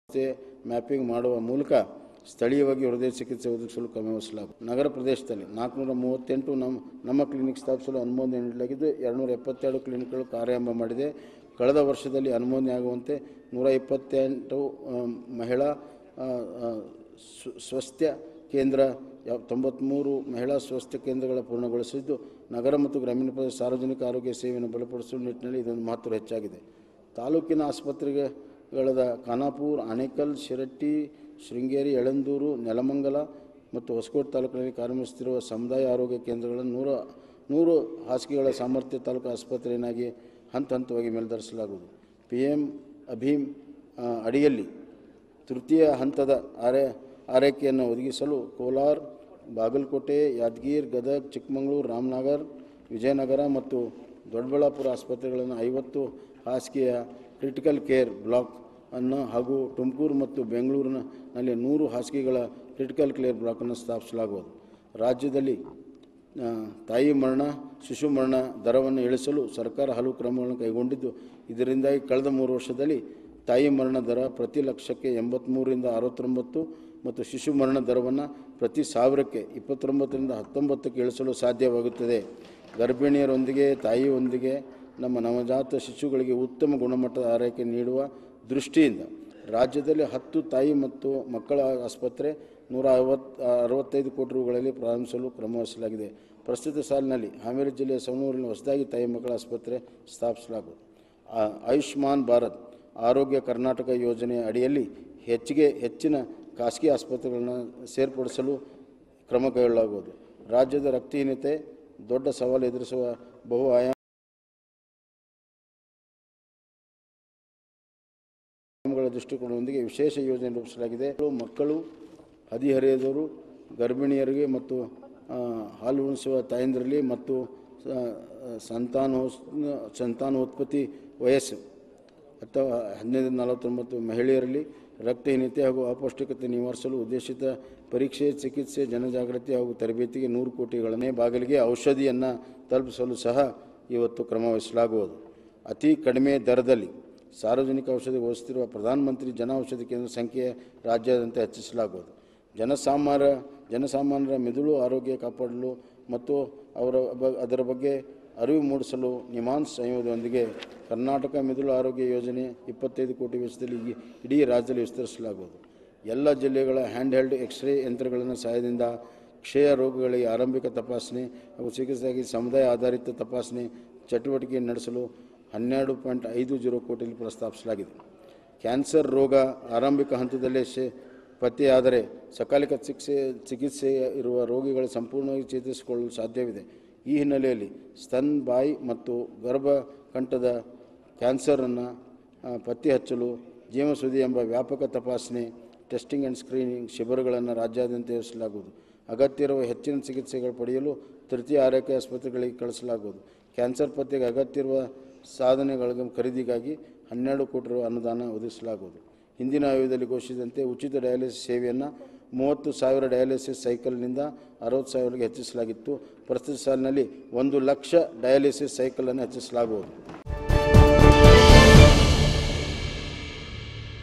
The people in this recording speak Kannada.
ವ್ಯವಸ್ಥೆ ಮ್ಯಾಪಿಂಗ್ ಮಾಡುವ ಮೂಲಕ ಸ್ಥಳೀಯವಾಗಿ ಹೃದಯ ಚಿಕಿತ್ಸೆ ಒದಗಿಸಲು ಕ್ರಮವಹಿಸಲಾಗುವುದು ನಗರ ಪ್ರದೇಶದಲ್ಲಿ ನಾಲ್ಕುನೂರ ಮೂವತ್ತೆಂಟು ನಮ್ಮ ನಮ್ಮ ಕ್ಲಿನಿಕ್ ಸ್ಥಾಪಿಸಲು ಅನುಮೋದನೆ ನೀಡಲಾಗಿದ್ದು ಎರಡುನೂರ ಎಪ್ಪತ್ತೆರಡು ಕ್ಲಿನಿಕ್ಗಳು ಕಾರ್ಯಾರಂಭ ಮಾಡಿದೆ ಕಳೆದ ವರ್ಷದಲ್ಲಿ ಅನುಮೋದನೆ ಆಗುವಂತೆ ನೂರ ಇಪ್ಪತ್ತೆಂಟು ಆ, ಮಹಿಳಾ ಆ, ಆ, ಸ್ವ- ಸ್ವಾಸ್ಥ್ಯ ಕೇಂದ್ರ ಯಾವ- ತೊಂಬತ್ತ್ಮೂರು ಮಹಿಳಾ ಸ್ವಾಸ್ಥ್ಯ ಕೇಂದ್ರಗಳ ಪೂರ್ಣಗೊಳಿಸಿದ್ದು ನಗರ ಮತ್ತು ಗ್ರಾಮೀಣ ಪ್ರದೇಶ ಸಾರ್ವಜನಿಕ ಆರೋಗ್ಯ ಸೇವೆಯನ್ನು ಬಲಪಡಿಸುವ ನಿಟ್ಟಿನಲ್ಲಿ ಇದೊಂದು ಮಹತ್ವ ಹೆಚ್ಚಾಗಿದೆ ತಾಲೂಕಿನ ಆಸ್ಪತ್ರೆಗಳಾದ ಖಾನಾಪುರ ಆನೇಕಲ್ ಶಿರಟ್ಟಿ ಶೃಂಗೇರಿ ಯಳಂದೂರು ನೆಲಮಂಗಲ ಮತ್ತು ಹೊಸಕೋಟೆ ತಾಲೂಕಿನಲ್ಲಿ ಕಾರ್ಯನಿರ್ವಹಿಸುತ್ತಿರುವ ಸಮುದಾಯ ಆರೋಗ್ಯ ಕೇಂದ್ರಗಳನ್ನು ನೂರ ನೂರು ಹಾಸಿಗೆಗಳ ಸಾಮರ್ಥ್ಯ ತಾಲೂಕು ಆಸ್ಪತ್ರೆಯನ್ನಾಗಿ ಹಂತ ಹಂತವಾಗಿ ಮೇಲ್ದರಿಸಲಾಗುವುದು ಪಿ ಎಂ ಅಭೀಮ್ ಆ, ಅಡಿಯಲ್ಲಿ ತೃತೀಯ ಹಂತದ ಆರೈ ಆರೈಕೆಯನ್ನು ಒದಗಿಸಲು ಕೋಲಾರ ಬಾಗಲಕೋಟೆ ಯಾದಗಿರಿ ಗದಗ ಚಿಕ್ಕಮಗಳೂರು ರಾಮನಗರ ವಿಜಯನಗರ ಮತ್ತು ದೊಡ್ಡಬಳ್ಳಾಪುರ ಆಸ್ಪತ್ರೆಗಳನ್ನು ಐವತ್ತು ಹಾಸಿಗೆಯ ಕ್ರಿಟಿಕಲ್ ಕೇರ್ ಬ್ಲಾಕ್ ಅನ್ನು ಹಾಗೂ ತುಮಕೂರು ಮತ್ತು ಬೆಂಗಳೂರಿನಲ್ಲಿ ನೂರು ಹಾಸಿಗೆಗಳ ಕ್ರಿಟಿಕಲ್ ಕೇರ್ ಬ್ಲಾಕನ್ನು ಸ್ಥಾಪಿಸಲಾಗುವುದು ರಾಜ್ಯದಲ್ಲಿ ಆ, ತಾಯಿ ಮರಣ ಶಿಶು ಮರಣ ದರವನ್ನು ಇಳಿಸಲು ಸರ್ಕಾರ ಹಲವು ಕ್ರಮಗಳನ್ನು ಕೈಗೊಂಡಿದ್ದು ಇದರಿಂದಾಗಿ ಕಳೆದ ಮೂರು ವರ್ಷದಲ್ಲಿ ತಾಯಿ ಮರಣ ದರ ಪ್ರತಿ ಲಕ್ಷಕ್ಕೆ ಎಂಬತ್ತ್ಮೂರರಿಂದ ಅರವತ್ತೊಂಬತ್ತು ಮತ್ತು ಶಿಶು ಮರಣ ದರವನ್ನು ಪ್ರತಿ ಸಾವಿರಕ್ಕೆ ಇಪ್ಪತ್ತೊಂಬತ್ತರಿಂದ ಹತ್ತೊಂಬತ್ತಕ್ಕೆ ಇಳಿಸಲು ಸಾಧ್ಯವಾಗುತ್ತದೆ ಗರ್ಭಿಣಿಯರೊಂದಿಗೆ ತಾಯಿಯೊಂದಿಗೆ ನಮ್ಮ ನವಜಾತ ಶಿಶುಗಳಿಗೆ ಉತ್ತಮ ಗುಣಮಟ್ಟದ ಆರೈಕೆ ನೀಡುವ ದೃಷ್ಟಿಯಿಂದ ರಾಜ್ಯದಲ್ಲಿ ಹತ್ತು ತಾಯಿ ಮತ್ತು ಮಕ್ಕಳ ಆಸ್ಪತ್ರೆ ನೂರ ಐವತ್ತು ಅರವತ್ತೈದು ಕೋಟಿ ರೂಗಳಲ್ಲಿ ಪ್ರಾರಂಭಿಸಲು ಕ್ರಮವಹಿಸಲಾಗಿದೆ ಪ್ರಸ್ತುತ ಸಾಲಿನಲ್ಲಿ ಹಾವೇರಿ ಜಿಲ್ಲೆಯ ಸವಣೂರಿನ ಹೊಸದಾಗಿ ತಾಯಿ ಮಕ್ಕಳ ಆಸ್ಪತ್ರೆ ಸ್ಥಾಪಿಸಲಾಗುವುದು ಆ- ಆಯುಷ್ಮಾನ್ ಭಾರತ್ ಆರೋಗ್ಯ ಕರ್ನಾಟಕ ಯೋಜನೆಯ ಅಡಿಯಲ್ಲಿ ಹೆಚ್ಚಿಗೆ ಹೆಚ್ಚಿನ ಖಾಸಗಿ ಆಸ್ಪತ್ರೆಗಳನ್ನು ಸೇರ್ಪಡಿಸಲು ಕ್ರಮ ಕೈಗೊಳ್ಳಲಾಗುವುದು ರಾಜ್ಯದ ರಕ್ತಹೀನತೆ ದೊಡ್ಡ ಸವಾಲು ಎದುರಿಸುವ ಬಹು ಆಯಾಮ ಗಳ ದೃಷ್ಟಿಕೋನದೊಂದಿಗೆ ವಿಶೇಷ ಯೋಜನೆ ರೂಪಿಸಲಾಗಿದೆ ಮಕ್ಕಳು ಹದಿಹರೆಯದವರು ಗರ್ಭಿಣಿಯರಿಗೆ ಮತ್ತು ಆ, ಹಾಲು ಉಣಿಸುವ ತಾಯಂದಿರಲ್ಲಿ ಮತ್ತು ಆ, ಸಂತಾನೋ ಸಂತಾನೋತ್ಪತ್ತಿ ವಯಸ್ಸು ಅಥವಾ ಹದಿನೈದು ನಲವತ್ತೊಂಬತ್ತು ಮಹಿಳೆಯರಲ್ಲಿ ರಕ್ತಹೀನತೆ ಹಾಗೂ ಅಪೌಷ್ಟಿಕತೆ ನಿವಾರಿಸಲು ಉದ್ದೇಶಿತ ಪರೀಕ್ಷೆ ಚಿಕಿತ್ಸೆ ಜನಜಾಗೃತಿ ಹಾಗೂ ತರಬೇತಿಗೆ ನೂರು ಕೋಟಿಗಳನ್ನೇ ಬಾಗಿಲಿಗೆ ಔಷಧಿಯನ್ನು ತಲುಪಿಸಲು ಸಹ ಇವತ್ತು ಕ್ರಮವಹಿಸಲಾಗುವುದು ಅತಿ ಕಡಿಮೆ ದರದಲ್ಲಿ ಸಾರ್ವಜನಿಕ ಔಷಧಿ ಒದಗಿಸುತ್ತಿರುವ ಪ್ರಧಾನಮಂತ್ರಿ ಜನ ಔಷಧಿ ಕೇಂದ್ರ ಸಂಖ್ಯೆ ರಾಜ್ಯಾದ್ಯಂತ ಹೆಚ್ಚಿಸಲಾಗುವುದು ಜನಸಾಮಾನ್ಯ ಜನಸಾಮಾನ್ಯರ ಮೆದುಳು ಆರೋಗ್ಯ ಕಾಪಾಡಲು ಮತ್ತು ಅವರ ಬ- ಅದರ ಬಗ್ಗೆ ಅರಿವು ಮೂಡಿಸಲು ನಿಮಾನ್ಸ್ ಸಂಯೋಗದೊಂದಿಗೆ ಕರ್ನಾಟಕ ಮೆದುಳು ಆರೋಗ್ಯ ಯೋಜನೆ ಇಪ್ಪತ್ತೈದು ಕೋಟಿ ವೆಚ್ಚದಲ್ಲಿ ಈ- ಇಡೀ ರಾಜ್ಯದಲ್ಲಿ ವಿಸ್ತರಿಸಲಾಗುವುದು ಎಲ್ಲ ಜಿಲ್ಲೆಗಳ ಹ್ಯಾಂಡ್ ಹೆಲ್ಡ್ ಎಕ್ಸ್ರೇ ಯಂತ್ರಗಳನ್ನು ಸಹಾಯದಿಂದ ಕ್ಷಯ ರೋಗಗಳಿಗೆ ಆರಂಭಿಕ ತಪಾಸಣೆ ಹಾಗೂ ಚಿಕಿತ್ಸೆಗಾಗಿ ಸಮುದಾಯ ಆಧಾರಿತ ತಪಾಸಣೆ ಚಟುವಟಿಕೆ ನಡೆಸಲು ಹನ್ನೆರಡು ಪಾಯಿಂಟ್ ಐದು ಜೀರೋ ಕೋಟಿಯಲ್ಲಿ ಪ್ರಸ್ತಾಪಿಸಲಾಗಿದೆ ಕ್ಯಾನ್ಸರ್ ರೋಗ ಆರಂಭಿಕ ಹಂತದಲ್ಲೇ ಶೇ ಪತ್ತೆಯಾದರೆ ಸಕಾಲಿಕ ಚಿಕಿತ್ಸೆ ಚಿಕಿತ್ಸೆ ಇರುವ ರೋಗಿಗಳು ಸಂಪೂರ್ಣವಾಗಿ ಚೇತರಿಸಿಕೊಳ್ಳಲು ಸಾಧ್ಯವಿದೆ ಈ ಹಿನ್ನೆಲೆಯಲ್ಲಿ ಸ್ತನ್ ಬಾಯಿ ಮತ್ತು ಗರ್ಭಕಂಠದ ಕ್ಯಾನ್ಸರನ್ನು ಆ, ಪತ್ತೆ ಹಚ್ಚಲು ಜೀವಸುದಿ ಎಂಬ ವ್ಯಾಪಕ ತಪಾಸಣೆ ಟೆಸ್ಟಿಂಗ್ ಆ್ಯಂಡ್ ಸ್ಕ್ರೀನಿಂಗ್ ಶಿಬಿರಗಳನ್ನು ರಾಜ್ಯಾದ್ಯಂತ ಇರಿಸಲಾಗುವುದು ಅಗತ್ಯ ಇರುವ ಹೆಚ್ಚಿನ ಚಿಕಿತ್ಸೆಗಳು ಪಡೆಯಲು ತೃತೀಯ ಆರೈಕೆ ಆಸ್ಪತ್ರೆಗಳಿಗೆ ಕಳಿಸಲಾಗುವುದು ಕ್ಯಾನ್ಸರ್ ಪತ್ತೆಗೆ ಅಗತ್ಯ ಇರುವ ಸಾಧನೆಗಳ ಖರೀದಿಗಾಗಿ ಹನ್ನೆರಡು ಕೋಟಿ ರು ಅನುದಾನ ಒದಗಿಸಲಾಗುವುದು ಹಿಂದಿನ ಆಯೋಗದಲ್ಲಿ ಘೋಷಿಸಿದಂತೆ ಉಚಿತ ಡಯಾಲಿಸಿಸ್ ಸೇವೆಯನ್ನು ಮೂವತ್ತು ಸಾವಿರ ಡಯಾಲಿಸಿಸ್ ಸೈಕಲ್ನಿಂದ ಅರವತ್ತು ಸಾವಿರಕ್ಕೆ ಹೆಚ್ಚಿಸಲಾಗಿತ್ತು ಪ್ರಸ್ತುತ ಸಾಲಿನಲ್ಲಿ ಒಂದು ಲಕ್ಷ ಡಯಾಲಿಸಿಸ್ ಸೈಕಲನ್ನು ಹೆಚ್ಚಿಸಲಾಗುವುದು